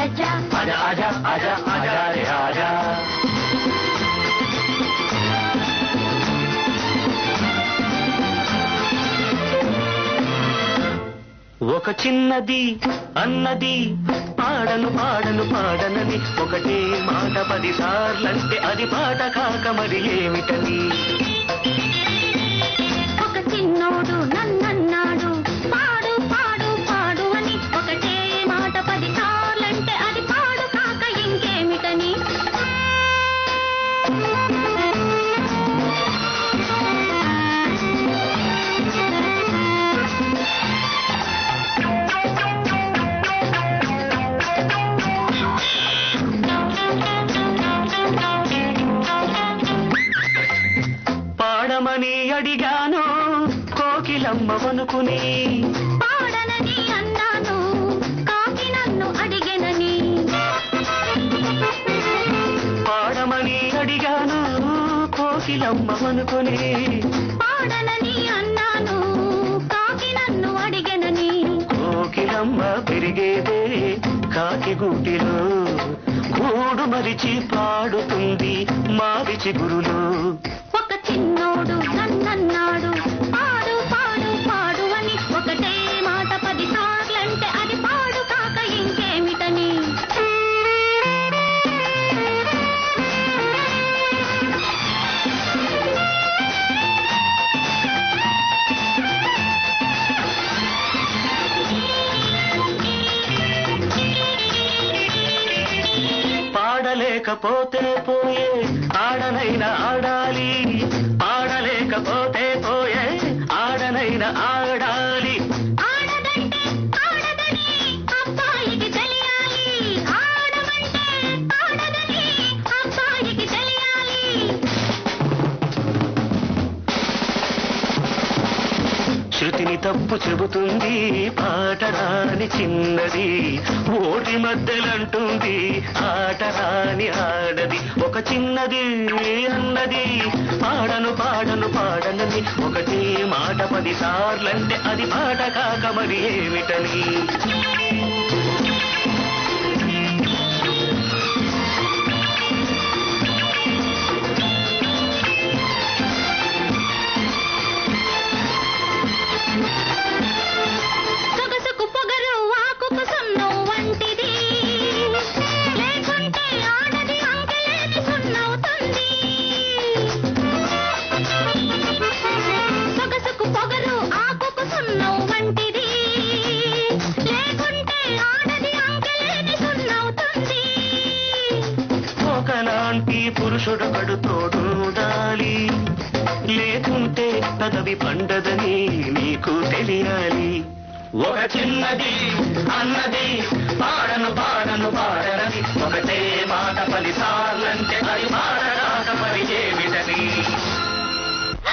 ఆజా ఆజా ఆజా ఆజా ఆజా రే ఆజా ఒక చిన్నది అన్నది పాడను పాడను పాడనని ఒకటే మాట పది సార్లంటే అది పాట కాక మరి ఏమిటని ఒక చిన్నోడు నన్నన్నాడు పాడు పాడు పాడు అని ఒకటే మాట పది సార్లంటే అది పాడు కాక ఇంకేమిటని పాడమని అడిగాను కోకిలమ్మవనుకుని పాడనని అన్నాను కాకి నన్ను అడిగెనని పాడమని అడిగాను కోకిలమ్మవనుకుని పాడనని అన్నాను కాకి నన్ను అడిగెనని కోకిలమ్మ పెరిగేదే కాకి గూటిలో గూడు మరిచి పాడుతుంది మావి చిగురులో ఒక చిన్నోడు నన్నన్నాడు పాడు పాడు పాడు అని ఒకటే మాట పది సార్లంటే అది పాడు కాక ఇంకేమిటని పాడలేకపోతే పోయే ఆడనైనా ఆడాలి పాడలేకపోతే పోయే ఆడనైనా ఆడాలి ఆడదంటే ఆడదని అబ్బాయికి తెలియాలి ఆడమంటే ఆడదని అబ్బాయికి తెలియాలి శృతిని తప్పు చెబుతుంది పాట రాని చిన్నది ఓటి మధ్యలంటుంది ఆట రాని ఆడది ఒక చిన్నది అన్నది పాడను పాడను పాడనని ఒకటి మాట పది సార్లంటే అది పాట కాక మరి ఏమిటని సొగసుకు పొగరు ఆకుకు సున్నం వంటిది లేకుంటే ఆడది అంకెలేని సున్నవుతుంది సొగసుకు పొగరు ఆకుకు సున్నం వంటిది లేకుంటే ఆడది అంకెలేని సున్నవుతుంది ఒకలాంటి పురుషుడొకడు తోడుండాలి లేకుంటే పదవి పండదని నీకు తెలియాలి ఒక చిన్నది అన్నది పాడను పాడను పాడనది ఒకటే మాట పది సార్లంటే అది పాడ